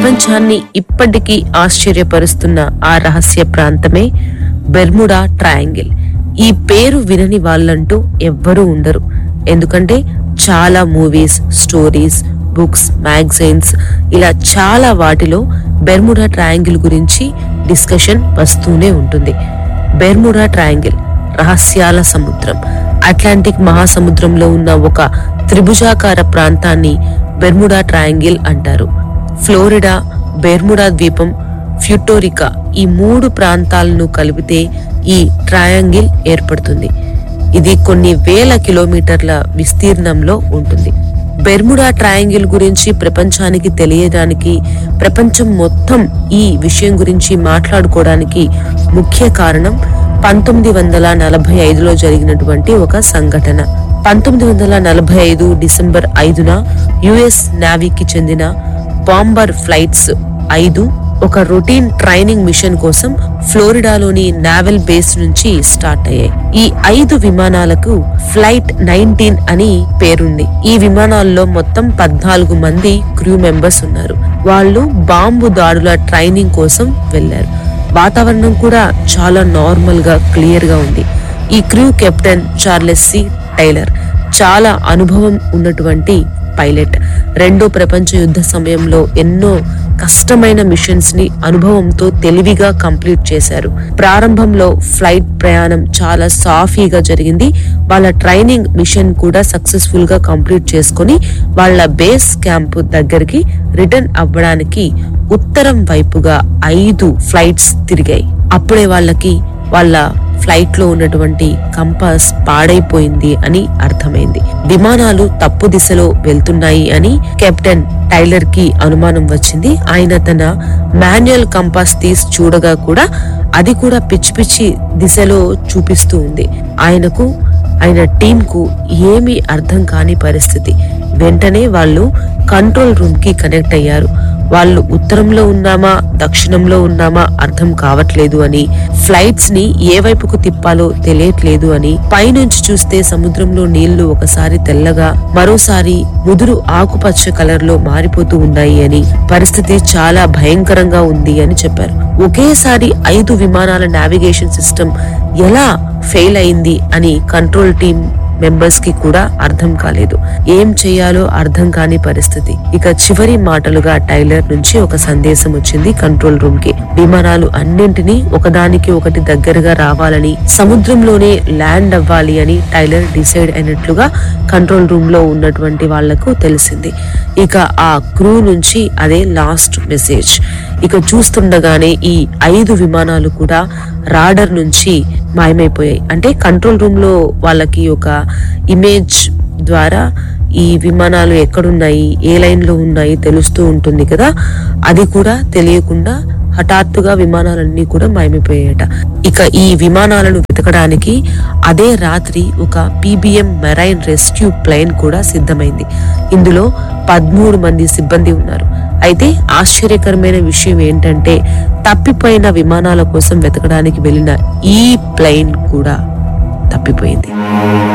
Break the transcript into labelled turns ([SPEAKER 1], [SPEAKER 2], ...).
[SPEAKER 1] ప్రపంచాన్ని ఇప్పటికీ ఆశ్చర్యపరుస్తున్న ఆ రహస్య ప్రాంతమే బెర్ముడా ట్రయాంగిల్ ఈ పేరు వినని వాళ్ళంటూ ఎవ్వరూ ఉండరు ఎందుకంటే చాలా మూవీస్ స్టోరీస్ బుక్స్ మ్యాగజైన్స్ ఇలా చాలా వాటిలో బెర్ముడా ట్రయాంగిల్ గురించి డిస్కషన్ వస్తూనే ఉంటుంది బెర్ముడా ట్రయాంగిల్ రహస్యాల సముద్రం అట్లాంటిక్ మహాసముద్రంలో ఉన్న ఒక త్రిభుజాకార ప్రాంతాన్ని బెర్ముడా ట్రయాంగిల్ అంటారు ఫ్లోరిడా బెర్ముడా ద్వీపం ఫ్యూటోరికా ఈ మూడు ప్రాంతాలను కలిపితే ఈ ట్రయాంగిల్ ఏర్పడుతుంది ఇది కొన్ని వేల కిలోమీటర్ల విస్తీర్ణంలో ఉంటుంది బెర్ముడా ట్రయాంగిల్ గురించి ప్రపంచానికి తెలియడానికి ప్రపంచం మొత్తం ఈ విషయం గురించి మాట్లాడుకోవడానికి ముఖ్య కారణం పంతొమ్మిది వందల నలభై ఐదులో జరిగినటువంటి ఒక సంఘటన పంతొమ్మిది వందల నలభై ఐదు డిసెంబర్ ఐదున యుఎస్ నావీకి చెందిన బాంబర్ ఫ్లైట్స్ ఐదు ఒక రొటీన్ ట్రైనింగ్ మిషన్ కోసం ఫ్లోరిడాలోని నావెల్ బేస్ నుంచి స్టార్ట్ అయ్యాయి ఈ ఐదు విమానాలకు ఫ్లైట్ నైన్టీన్ అని పేరుంది ఈ విమానాల్లో మొత్తం పద్నాలుగు మంది క్రూ మెంబర్స్ ఉన్నారు వాళ్ళు బాంబు దాడుల ట్రైనింగ్ కోసం వెళ్లారు వాతావరణం కూడా చాలా నార్మల్ గా క్లియర్ గా ఉంది ఈ crew captain Charles C Tyler చాలా అనుభవం ఉన్నటువంటి పైలట్ రెండో ప్రపంచ యుద్ధ సమయంలో ఎన్నో కష్టమైన మిషన్స్ ని అనుభవంతో తెలివిగా కంప్లీట్ చేశారు ప్రారంభంలో ఫ్లైట్ ప్రయాణం చాలా సాఫీగా జరిగింది వాళ్ళ ట్రైనింగ్ మిషన్ కూడా సక్సెస్ఫుల్ గా కంప్లీట్ చేసుకొని వాళ్ళ బేస్ క్యాంప్ దగ్గరికి రిటర్న్ అవ్వడానికి ఉత్తరం వైపుగా ఐదు ఫ్లైట్స్ తిరిగాయి అప్పుడే వాళ్ళకి వాళ్ళ ఫ్లైట్ లో ఉన్నటువంటి కంపాస్ పాడైపోయింది అని అర్థమైంది విమానాలు తప్పు దిశలో వెళ్తున్నాయి అని కెప్టెన్ టైలర్ కి అనుమానం వచ్చింది ఆయన తన మాన్యువల్ కంపాస్ తీసి చూడగా కూడా అది కూడా పిచ్చి పిచ్చి దిశలో చూపిస్తూ ఉంది ఆయనకు ఆయన టీం కు ఏమీ అర్థం కాని పరిస్థితి వెంటనే వాళ్ళు కంట్రోల్ రూమ్ కి కనెక్ట్ అయ్యారు వాళ్ళు ఉత్తరంలో ఉన్నామా దక్షిణంలో ఉన్నామా అర్థం కావట్లేదు అని ఫ్లైట్స్ ని ఏ వైపుకు తిప్పాలో తెలియట్లేదు అని పైనుంచి చూస్తే సముద్రంలో నీళ్లు ఒకసారి తెల్లగా మరోసారి ముదురు ఆకుపచ్చ కలర్ లో మారిపోతూ ఉన్నాయి అని పరిస్థితి చాలా భయంకరంగా ఉంది అని చెప్పారు ఒకేసారి ఐదు విమానాల నావిగేషన్ సిస్టమ్ ఎలా ఫెయిల్ అయింది అని కంట్రోల్ టీం మెంబర్స్ కి కూడా అర్థం కాలేదు ఏం చేయాలో అర్థం కాని పరిస్థితి ఇక చివరి మాటలుగా టైలర్ నుంచి ఒక సందేశం వచ్చింది కంట్రోల్ రూమ్ కి విమానాలు అన్నింటినీ ఒకదానికి ఒకటి దగ్గరగా రావాలని సముద్రంలోనే ల్యాండ్ అవ్వాలి అని టైలర్ డిసైడ్ అయినట్లుగా కంట్రోల్ రూమ్ లో ఉన్నటువంటి వాళ్లకు తెలిసింది ఇక ఆ క్రూ నుంచి అదే లాస్ట్ మెసేజ్ ఇక చూస్తుండగానే ఈ ఐదు విమానాలు కూడా రాడర్ నుంచి మాయమైపోయాయి అంటే కంట్రోల్ రూమ్ లో వాళ్ళకి ఒక ఇమేజ్ ద్వారా ఈ విమానాలు ఎక్కడున్నాయి ఏ లైన్ లో ఉన్నాయి తెలుస్తూ ఉంటుంది కదా అది కూడా తెలియకుండా హఠాత్తుగా విమానాలన్నీ కూడా మాయమైపోయాయట ఇక ఈ విమానాలను వెతకడానికి అదే రాత్రి ఒక పీబీఎం మెరైన్ రెస్క్యూ ప్లేన్ కూడా సిద్ధమైంది ఇందులో పదమూడు మంది సిబ్బంది ఉన్నారు అయితే ఆశ్చర్యకరమైన విషయం ఏంటంటే తప్పిపోయిన విమానాల కోసం వెతకడానికి వెళ్ళిన ఈ ప్లేన్ కూడా తప్పిపోయింది